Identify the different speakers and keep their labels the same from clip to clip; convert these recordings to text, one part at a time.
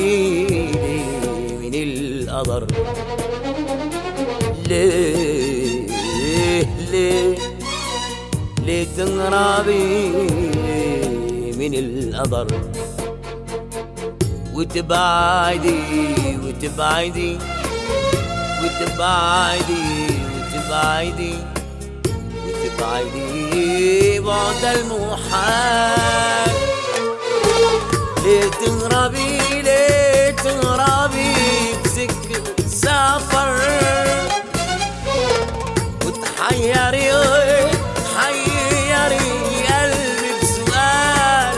Speaker 1: من القدر ليه ليه ليه تنغربي من القدر وتبعدي وتبعدي وتبعدي وتبعدي وتبعدي بعد المحال ليه تهربي ليه تهربي بسكة سفر وتحيري تحيري قلبي بسؤال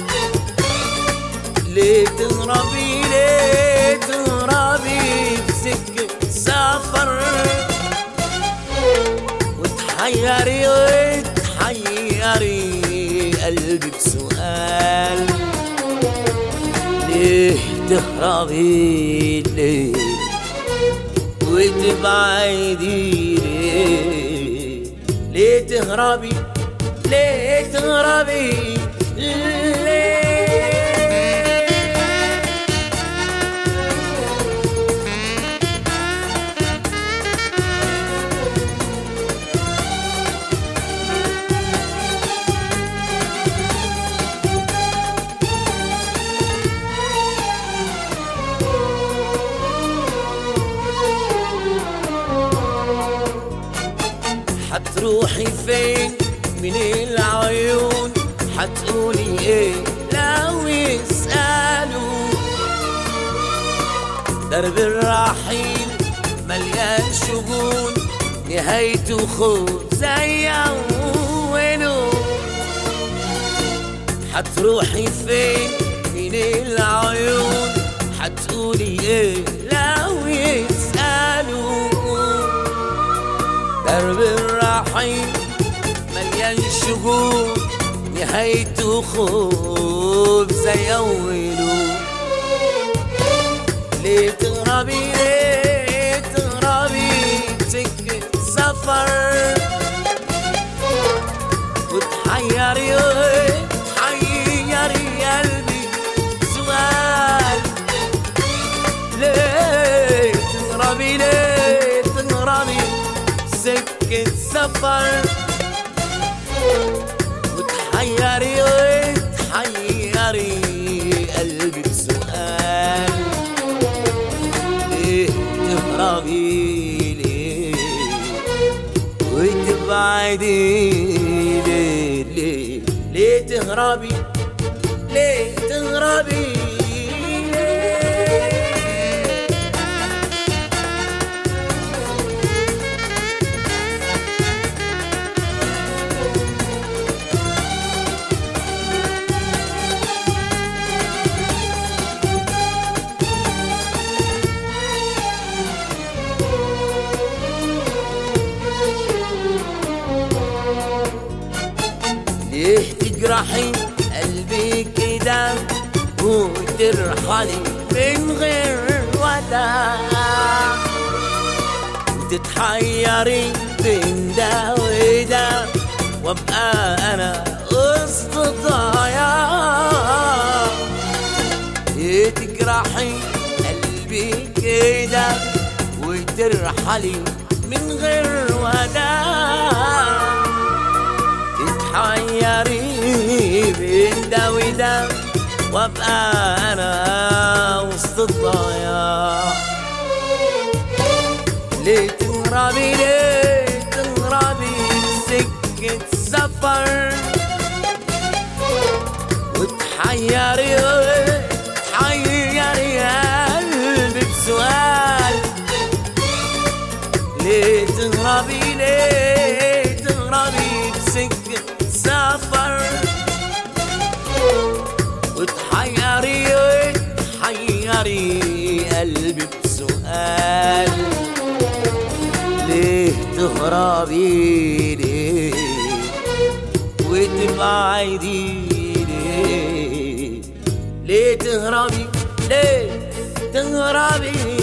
Speaker 1: ليه تهربي ليه تهربي بسكة سفر وتحيري تحيري قلبي بسؤال ليه تهربي ليه وتبعدي ليه ليه تهربي ليه تهربي ليه حتروحي فين من العيون حتقولي ايه لو يسألوا درب الرحيل مليان شجون نهايته خوف زي أوله حتروحي فين من العيون حتقولي ايه لو يسألوا درب الرحيل مليان شجون نهايته خوف زي أوله ليه تهربي ليه تهربي سكة سفر وتحيري تحيري قلبي سؤال ليه تهربي ليه تهربي سكة سفر وتحيري تحيري قلبي بسؤال ليه تهربي ليه وتبعدي ليه ليه ليه تهربي ليه تهربي ليه ليه تجرحي قلبي كده وترحلي من غير وداع وتتحيري بين ده وده وابقى انا وسط الضياع ليه تجرحي قلبي كده وترحلي من غير وداع تتحيري بين ده وده وابقى انا وسط الضياع ليه تهربي ليه تهربي سكة سفر وتحيري تحيري قلبي بسؤال ليه تهربي ليه تهربي بسكة سفر وتحيري تحيري قلبي بسؤال ليه تهربي ليه وتبعدي ليه ليه تهربي ليه تهربي